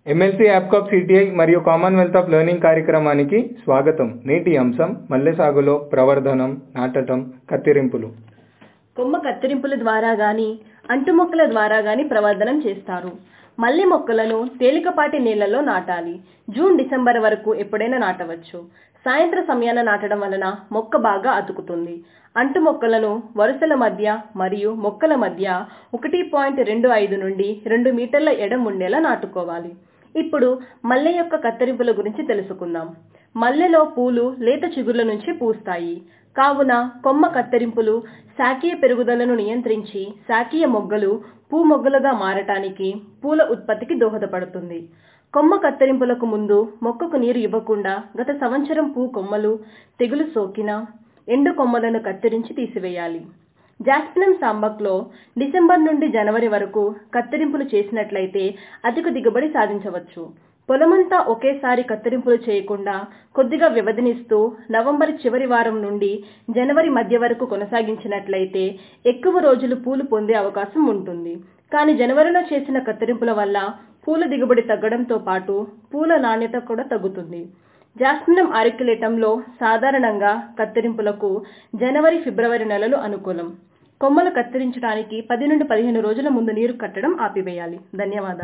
MLC యాప్కాప్ CTI మరియు Commonwealth of Learning కార్యక్రమానికి స్వాగతం నేటి అంశం మల్లె సాగులో ప్రవర్ధనం నాటటం కత్తిరింపులు కొమ్మ కత్తిరింపుల ద్వారా గాని అంటుమొక్కల ద్వారా గాని ప్రవర్ధనం చేస్తారు మల్లె మొక్కలను తేలికపాటి నీళ్లలో నాటాలి జూన్ డిసెంబర్ వరకు ఎప్పుడైనా నాటవచ్చు సాయంత్ర సమయాన నాటడం వలన మొక్క బాగా అతుకుతుంది అంటు మొక్కలను వరుసల మధ్య మరియు మొక్కల మధ్య ఒకటి పాయింట్ రెండు ఐదు నుండి రెండు మీటర్ల ఎడం ఉండేలా నాటుకోవాలి ఇప్పుడు మల్లె యొక్క కత్తిరింపుల గురించి తెలుసుకుందాం మల్లెలో పూలు లేత చిగుర్ల నుంచి పూస్తాయి కావున కొమ్మ కత్తిరింపులు శాఖీయ పెరుగుదలను నియంత్రించి శాఖీయ మొగ్గలు పూ మొగ్గలుగా మారటానికి పూల ఉత్పత్తికి దోహదపడుతుంది కొమ్మ కత్తిరింపులకు ముందు మొక్కకు నీరు ఇవ్వకుండా గత సంవత్సరం పూ కొమ్మలు తెగులు సోకిన ఎండు కొమ్మలను కత్తిరించి తీసివేయాలి జాస్మినం సాంబక్లో డిసెంబర్ నుండి జనవరి వరకు కత్తిరింపులు చేసినట్లయితే అధిక దిగుబడి సాధించవచ్చు పొలమంతా ఒకేసారి కత్తిరింపులు చేయకుండా కొద్దిగా వ్యవధినిస్తూ నవంబర్ చివరి వారం నుండి జనవరి మధ్య వరకు కొనసాగించినట్లయితే ఎక్కువ రోజులు పూలు పొందే అవకాశం ఉంటుంది కానీ జనవరిలో చేసిన కత్తిరింపుల వల్ల పూల దిగుబడి తగ్గడంతో పాటు పూల నాణ్యత కూడా తగ్గుతుంది జాస్మినం ఆరిక్యులేటంలో సాధారణంగా కత్తిరింపులకు జనవరి ఫిబ్రవరి నెలలు అనుకూలం కొమ్మలు కత్తిరించడానికి పది నుండి పదిహేను రోజుల ముందు నీరు కట్టడం ఆపివేయాలి ధన్యవాదాలు